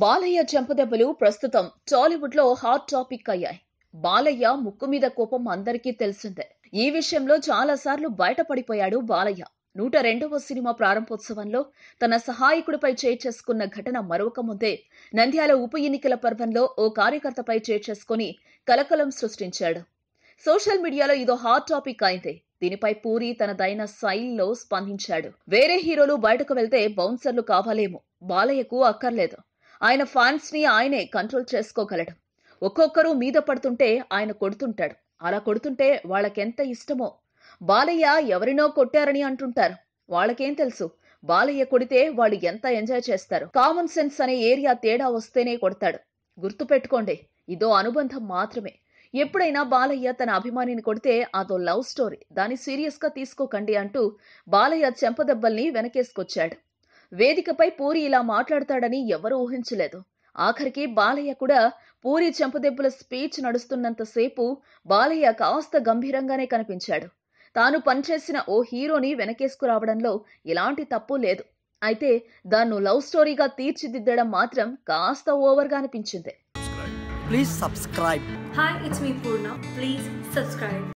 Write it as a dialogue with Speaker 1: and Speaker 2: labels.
Speaker 1: బాలయ్య చెంపదెబ్బలు ప్రస్తుతం టాలీవుడ్ లో hot topic అయ్యాయి బాలయ్య ముక్కు మీద కోపం అందరికీ తెలిసిందే ఈ విషయంలో చాలా సార్లు బయటపడిపోయాడు బాలయ్య నూట రెండవ సినిమా ప్రారంభోత్సవంలో తన సహాయకుడిపై చేసుకున్న ఘటన మరొక ముందే నంద్యాల ఉప ఎన్నికల పర్వంలో ఓ కార్యకర్తపై చేసుకుని కలకలం సృష్టించాడు సోషల్ మీడియాలో ఇదో హాట్ టాపిక్ అయింది దీనిపై పూరి తనదైన శైలిలో స్పందించాడు వేరే హీరోలు బయటకు వెళ్తే బౌన్సర్లు కావాలేమో బాలయ్యకు అక్కర్లేదు ఆయన ఫ్యాన్స్ ని ఆయనే కంట్రోల్ చేసుకోగలడు ఒక్కొక్కరు మీద పడుతుంటే ఆయన కొడుతుంటాడు అలా కొడుతుంటే వాళ్ళకెంత ఇష్టమో బాలయ్య ఎవరినో కొట్టారని అంటుంటారు వాళ్ళకేం తెలుసు బాలయ్య కొడితే వాళ్ళు ఎంత ఎంజాయ్ చేస్తారు కామన్ సెన్స్ అనే ఏరియా తేడా వస్తేనే కొడతాడు గుర్తుపెట్టుకోండి ఇదో అనుబంధం మాత్రమే ఎప్పుడైనా బాలయ్య తన అభిమానిని కొడితే అదో లవ్ స్టోరీ దాన్ని సీరియస్ గా తీసుకోకండి అంటూ బాలయ్య చెంపదెబ్బల్ని వెనకేసుకొచ్చాడు వేదికపై పూరి ఇలా మాట్లాడతాడని ఎవరూ ఊహించలేదు ఆఖరికి బాలయ్య కూడా పూరి చెంపదెబ్బల స్పీచ్ నడుస్తున్నంతసేపు బాలయ్య కాస్త గంభీరంగానే కనిపించాడు తాను పనిచేసిన ఓ హీరోని వెనకేసుకురావడంలో ఎలాంటి తప్పు లేదు అయితే దాన్ని లవ్ స్టోరీగా తీర్చిదిద్దడం మాత్రం కాస్త ఓవర్గా అనిపించింది
Speaker 2: Please subscribe.
Speaker 3: Hi, it's me Purna. Please subscribe.